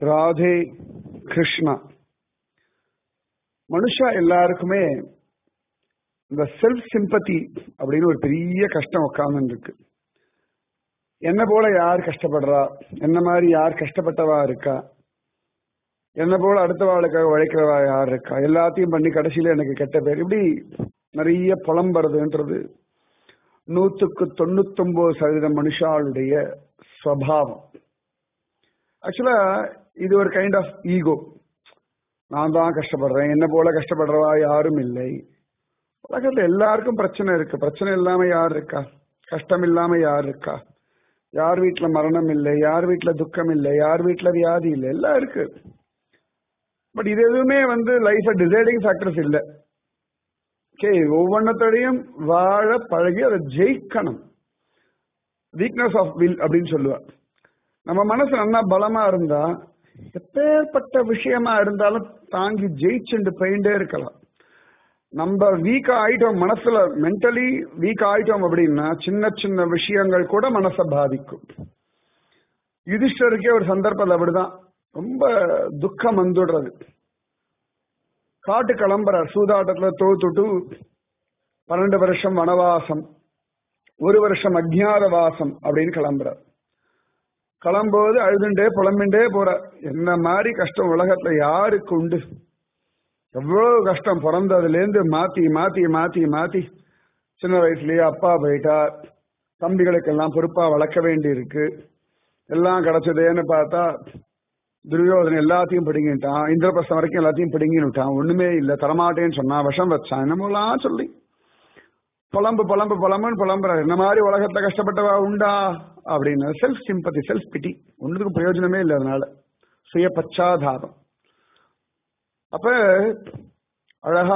ராதே கிருஷ்ணா மனுஷா எல்லாருக்குமே இந்த செல்ஃப் சிம்பத்தி அப்படின்னு ஒரு பெரிய கஷ்டம் உட்கார்ந்து இருக்கு என்ன போல யார் கஷ்டப்படுறா என்ன மாதிரி யார் கஷ்டப்பட்டவா இருக்கா என்ன போல அடுத்த வாழ்க்காக உழைக்கிறவா யார் இருக்கா எல்லாத்தையும் பண்ணி கடைசியில எனக்கு கெட்ட பேர் இப்படி நிறைய புலம்புறதுன்றது நூத்துக்கு தொண்ணூத்தொன்பது சதவீதம் மனுஷாளுடைய ஸ்வபாவம் ஆக்சுவலா இது ஒரு கைண்ட் ஆஃப் ஈகோ நான் தான் கஷ்டப்படுறேன் என்ன போல கஷ்டப்படுறவா யாரும் இல்லை உலகத்துல எல்லாருக்கும் பிரச்சனை இருக்கு பிரச்சனை இல்லாம யார் இருக்கா கஷ்டம் இல்லாம யார் இருக்கா யார் வீட்டுல மரணம் இல்லை யார் வீட்டுல துக்கம் இல்லை யார் வீட்டுல வியாதி இல்லை எல்லாம் இருக்கு பட் இது எதுவுமே வந்து லைஃப் டிசைடிங் ஃபேக்டர்ஸ் இல்லை ஓகே ஒவ்வொன்றத்தோடையும் வாழ பழகி அதை ஜெயிக்கணும் வீக்னஸ் ஆஃப் வில் அப்படின்னு சொல்லுவா நம்ம மனசு நல்லா பலமா இருந்தா எப்பேற்பட்ட விஷயமா இருந்தாலும் தாங்கி ஜெயிச்சுண்டு போயிட்டே இருக்கலாம் நம்ம வீக் ஆயிட்டோம் மனசுல மென்டலி வீக் ஆயிட்டோம் அப்படின்னா சின்ன சின்ன விஷயங்கள் கூட மனசை பாதிக்கும் யுதிஷ்டருக்கே ஒரு சந்தர்ப்பம் அப்படிதான் ரொம்ப துக்கம் வந்துடுறது காட்டு கிளம்புறார் சூதாட்டத்துல தோத்துட்டு பன்னெண்டு வருஷம் வனவாசம் ஒரு வருஷம் அஜ்ஞாத வாசம் அப்படின்னு கிளம்புறார் கிளம்போது அழுதுண்டே புலம்பிண்டே போற என்ன மாதிரி கஷ்டம் உலகத்துல யாருக்கு உண்டு எவ்வளவு கஷ்டம் பிறந்ததுலேருந்து மாத்தி மாத்தி மாத்தி மாத்தி சின்ன வயசுலயே அப்பா போயிட்டார் தம்பிகளுக்கெல்லாம் பொறுப்பா வளர்க்க வேண்டி இருக்கு எல்லாம் கிடைச்சதேன்னு பார்த்தா துரியோதனை எல்லாத்தையும் பிடுங்கிட்டான் இந்திரபிரசம் வரைக்கும் எல்லாத்தையும் பிடுங்கினுட்டான் ஒண்ணுமே இல்லை தரமாட்டேன்னு சொன்னா விஷம் வச்சான் என்னமோலாம் சொல்லி புலம்பு புலம்பு புலம்புன்னு புலம்புறாரு என்ன மாதிரி உலகத்துல கஷ்டப்பட்டவா உண்டா அப்படின்னு செல்ஃப் சிம்பத்தி செல்ஃப் பிட்டி ஒன்றுக்கும் பிரயோஜனமே இல்லை அதனால சுய பச்சாதாபம் அப்ப அழகா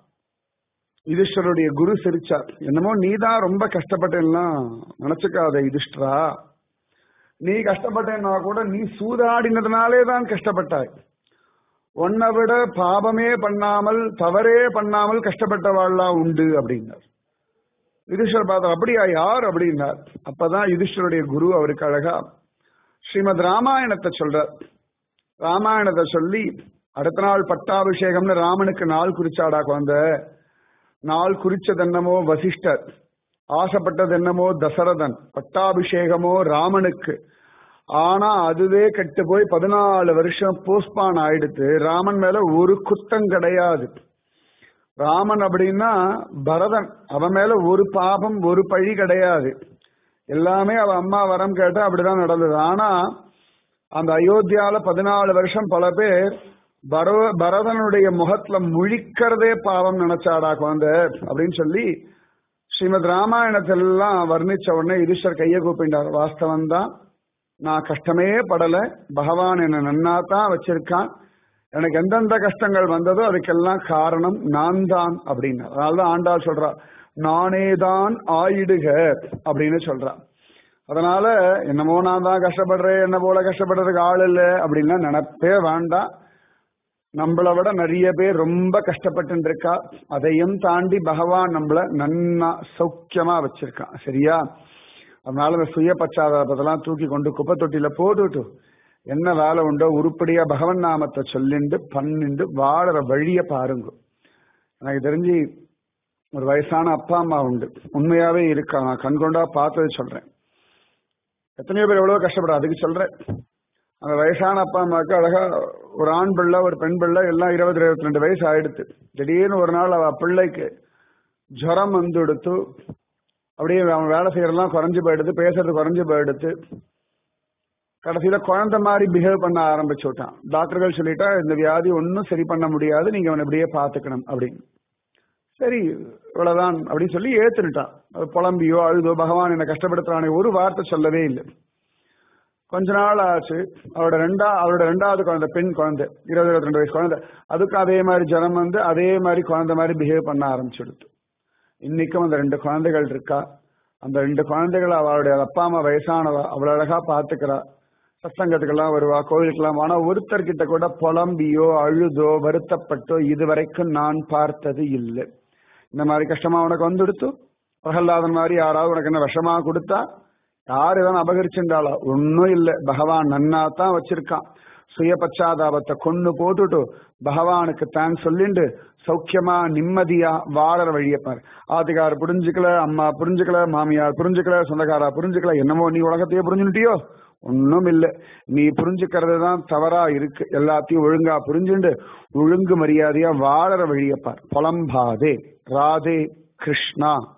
யுதிஷ்டருடைய குரு சிரிச்சார் என்னமோ நீ தான் ரொம்ப கஷ்டப்பட்டேன்னா நினைச்சுக்காத யுதிஷ்டரா நீ கஷ்டப்பட்டேன்னா கூட நீ சூதாடினதுனாலே தான் கஷ்டப்பட்டாய் உன்னை விட பாபமே பண்ணாமல் தவறே பண்ணாமல் கஷ்டப்பட்டவாள்லாம் உண்டு அப்படின்னார் யுதிஷ்டர் பார்த்தா அப்படியா யார் அப்படின்னார் அப்பதான் யுதிஷ்டருடைய குரு அவருக்கு அழகா ஸ்ரீமத் ராமாயணத்தை சொல்றார் ராமாயணத்தை சொல்லி அடுத்த நாள் பட்டாபிஷேகம்னு ராமனுக்கு நாள் குறிச்சாடா குழந்த நாள் குறிச்சது என்னமோ வசிஷ்டர் ஆசைப்பட்டது என்னமோ தசரதன் பட்டாபிஷேகமோ ராமனுக்கு ஆனா அதுவே கெட்டு போய் பதினாலு வருஷம் போஸ்ட்பான் ஆயிடுத்து ராமன் மேல ஒரு குத்தம் கிடையாது ராமன் அப்படின்னா பரதன் அவன் மேல ஒரு பாபம் ஒரு பழி கிடையாது எல்லாமே அவ அம்மா வரம் கேட்டா அப்படிதான் நடந்தது ஆனா அந்த அயோத்தியால பதினாலு வருஷம் பல பேர் பர பரதனுடைய முகத்துல முழிக்கிறதே பாவம் நினைச்சாடா குழந்தை அப்படின்னு சொல்லி ஸ்ரீமத் ராமாயணத்திலாம் வர்ணிச்ச உடனே யுதிஷ்டர் கையை கூப்பிட்டார் வாஸ்தவம் தான் நான் கஷ்டமே படல பகவான் என்ன நன்னா தான் வச்சிருக்கான் எனக்கு எந்தெந்த கஷ்டங்கள் வந்ததோ அதுக்கெல்லாம் காரணம் நான் தான் அப்படின்னு அதனாலதான் ஆண்டாள் சொல்றா நானே தான் ஆயிடுக அப்படின்னு சொல்றா அதனால என்னமோ நான் தான் கஷ்டப்படுறேன் என்ன போல கஷ்டப்படுறதுக்கு ஆள் இல்லை அப்படின்லாம் நினைப்பே வேண்டாம் நம்மளை விட நிறைய பேர் ரொம்ப கஷ்டப்பட்டு இருக்கா அதையும் தாண்டி பகவான் நம்மள நன்னா சௌக்கியமா வச்சிருக்கான் சரியா அதனால இந்த சுய பச்சாதாபத்தெல்லாம் தூக்கி கொண்டு குப்பை தொட்டியில போட்டுட்டு என்ன வேலை உண்டோ உருப்படியா பகவன் நாமத்தை சொல்லிண்டு பண்ணிண்டு வாழற வழிய பாருங்க எனக்கு தெரிஞ்சு ஒரு வயசான அப்பா அம்மா உண்டு உண்மையாவே இருக்கா நான் கண்கொண்டா பார்த்தது சொல்றேன் எத்தனையோ பேர் எவ்வளவு கஷ்டப்படுற அதுக்கு சொல்றேன் அந்த வயசான அப்பா அம்மாவுக்கு அழகா ஒரு ஆண் பிள்ளை ஒரு பெண் பிள்ளை எல்லாம் இருபது இருபத்தி ரெண்டு வயசு ஆயிடுத்து திடீர்னு ஒரு நாள் அவ பிள்ளைக்கு ஜுரம் வந்து எடுத்து அப்படியே அவன் வேலை செய்யறதெல்லாம் குறைஞ்சு போயிடுது பேசுறது குறைஞ்சு போயிடுது கடைசியில குழந்தை மாதிரி பிஹேவ் பண்ண ஆரம்பிச்சு விட்டான் டாக்டர்கள் சொல்லிட்டா இந்த வியாதி ஒன்றும் சரி பண்ண முடியாது நீங்க அவனை இப்படியே பாத்துக்கணும் அப்படின்னு சரி இவ்வளவுதான் அப்படின்னு சொல்லி ஏத்துட்டான் அது புலம்பியோ அழுதோ பகவான் என்னை கஷ்டப்படுத்துறானே ஒரு வார்த்தை சொல்லவே இல்லை கொஞ்ச நாள் ஆச்சு அவரோட ரெண்டா அவரோட ரெண்டாவது குழந்தை பெண் குழந்தை இருபது இருபத்தி ரெண்டு வயசு குழந்தை அதுக்கும் அதே மாதிரி ஜனம் வந்து அதே மாதிரி குழந்தை மாதிரி பிஹேவ் பண்ண ஆரம்பிச்சுடுது இன்னைக்கும் அந்த ரெண்டு குழந்தைகள் இருக்கா அந்த ரெண்டு குழந்தைகள் அவளுடைய அப்பா அம்மா வயசானவா அவ்வளவு அழகா பாத்துக்கிறா சத்சங்கத்துக்கெல்லாம் வருவா கோவிலுக்கெல்லாம் ஆனா ஒருத்தர்கிட்ட கூட புலம்பியோ அழுதோ வருத்தப்பட்டோ இதுவரைக்கும் நான் பார்த்தது இல்லை இந்த மாதிரி கஷ்டமா உனக்கு வந்துடுத்து பிரகல்லாதன் மாதிரி யாராவது உனக்கு என்ன விஷமா கொடுத்தா யார் எதாவது அபகரிச்சுட்டாளா ஒன்னும் இல்லை பகவான் நன்னா தான் வச்சிருக்கான் சுய பச்சாதாபத்தை கொண்டு போட்டுட்டு பகவானுக்கு தான் சொல்லிண்டு சௌக்கியமா நிம்மதியா வாழற வழியை பாரு ஆத்துக்கார் புரிஞ்சுக்கல அம்மா புரிஞ்சுக்கல மாமியார் புரிஞ்சுக்கல சொந்தக்காரா புரிஞ்சுக்கல என்னமோ நீ உலகத்தையே புரிஞ்சுட்டியோ ஒன்னும் இல்ல நீ புரிஞ்சுக்கிறது தான் தவறா இருக்கு எல்லாத்தையும் ஒழுங்கா புரிஞ்சுண்டு ஒழுங்கு மரியாதையா வாழற வழியை பார் புலம்பாதே ராதே கிருஷ்ணா